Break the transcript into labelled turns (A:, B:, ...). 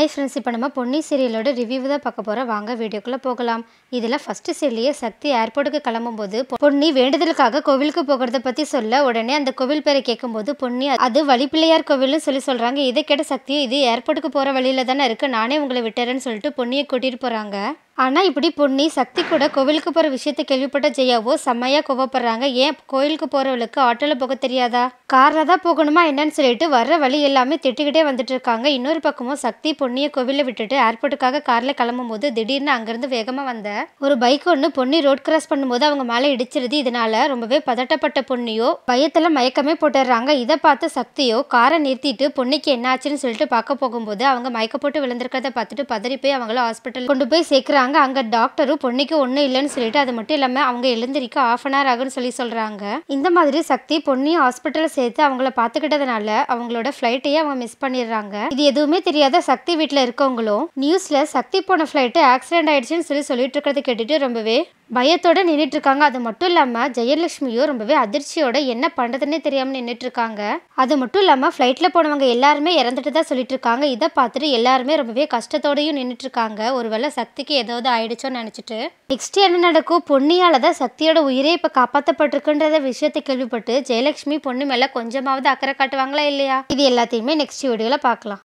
A: hi friends இப்போ நம்ம Ponni சீரியலோட review தான் பார்க்க போகிறோம் வாங்க வீடியோக்குள்ளே போகலாம் இதில் ஃபஸ்ட்டு சீரியலையே சக்தி ஏர்போர்ட்டுக்கு கிளம்பும்போது பொன்னி வேண்டுதலுக்காக கோவிலுக்கு போகிறத பற்றி சொல்ல உடனே அந்த கோவில் பேரை கேட்கும்போது பொன்னி அது வழிப்பிள்ளையார் கோவில்னு சொல்லி சொல்கிறாங்க இதை கேட்ட சக்தியும் இது ஏர்போர்ட்டுக்கு போகிற வழியில தானே இருக்குது நானே உங்களை விட்டுறேன்னு சொல்லிட்டு பொன்னியை கூட்டிகிட்டு போகிறாங்க ஆனால் இப்படி பொன்னி சக்தி கூட கோவிலுக்கு போகிற விஷயத்தை கேள்விப்பட்ட ஜெயாவோ செம்மையாக கோவப்படுறாங்க ஏன் கோயிலுக்கு போகிறவளுக்கு ஆட்டோவில் போக தெரியாதா காரில் தான் போகணுமா என்னன்னு சொல்லிட்டு வர்ற வழி எல்லாமே திட்டிக்கிட்டே வந்துட்டு இருக்காங்க இன்னொரு பக்கமும் சக்தி பொன்னியை கோவிலில் விட்டுட்டு ஏர்போர்ட்டுக்காக காரில் கிளம்பும்போது திடீர்னு அங்கேருந்து வேகமாக வந்த ஒரு பைக் ஒன்று பொன்னி ரோட் கிராஸ் பண்ணும்போது அவங்க மேலே இடிச்சிருது இதனால ரொம்பவே பதட்டப்பட்ட பொன்னியோ பயத்தில் மயக்கமே போட்டுடுறாங்க இதை பார்த்து சக்தியோ காரை நிறுத்திட்டு பொன்னிக்கு என்ன ஆச்சுன்னு சொல்லிட்டு பார்க்க போகும்போது அவங்க மயக்க போட்டு விழுந்திருக்கிறத பார்த்துட்டு பதறி போய் அவங்கள ஹாஸ்பிட்டல் கொண்டு போய் சேர்க்குறாங்க அங்கே டாக்டரும் பொன்னிக்கு ஒன்றும் இல்லைன்னு சொல்லிட்டு அது மட்டும் இல்லாமல் அவங்க எழுந்திரிக்க ஆஃப் அன் ஹவர் ஆகும்னு சொல்லி சொல்கிறாங்க இந்த மாதிரி சக்தி பொன்னி ஹாஸ்பிட்டலில் சேர்த்து அவங்கள பார்த்துக்கிட்டதுனால அவங்களோட ஃப்ளைட்டையே அவங்க மிஸ் பண்ணிடுறாங்க இது எதுவுமே தெரியாத சக்தி வீட்டில் இருக்கவங்களும் நியூஸில் சக்தி போன ஃப்ளைட்டு ஆக்சிடென்ட் ஆயிடுச்சுன்னு சொல்லி சொல்லிட்டு இருக்கிறத கேட்டுட்டு ரொம்பவே பயத்தோட நின்றுட்டு இருக்காங்க அது மட்டும் இல்லாமல் ஜெயலட்சுமியும் ரொம்பவே அதிர்ச்சியோட என்ன பண்ணுறதுன்னே தெரியாமல் நின்றுட்டு இருக்காங்க அது மட்டும் இல்லாமல் ஃப்ளைட்டில் போனவங்க எல்லாருமே இறந்துட்டு தான் சொல்லிட்டு இருக்காங்க இதை பார்த்துட்டு எல்லாருமே ரொம்பவே கஷ்டத்தோடையும் நின்றுட்டு இருக்காங்க ஒருவேளை சக்திக்கு ஏதாவது ஆயிடுச்சோன்னு நினச்சிட்டு நெக்ஸ்ட் என்ன நடக்கும் பொன்னியால தான் சக்தியோட உயிரே இப்போ காப்பாற்றப்பட்டிருக்குன்றத விஷயத்தை கேள்விப்பட்டு ஜெயலட்சுமி பொண்ணு மேலே கொஞ்சமாவது அக்கறை காட்டுவாங்களா இல்லையா இது எல்லாத்தையுமே நெக்ஸ்ட் வீடியோவில் பார்க்கலாம்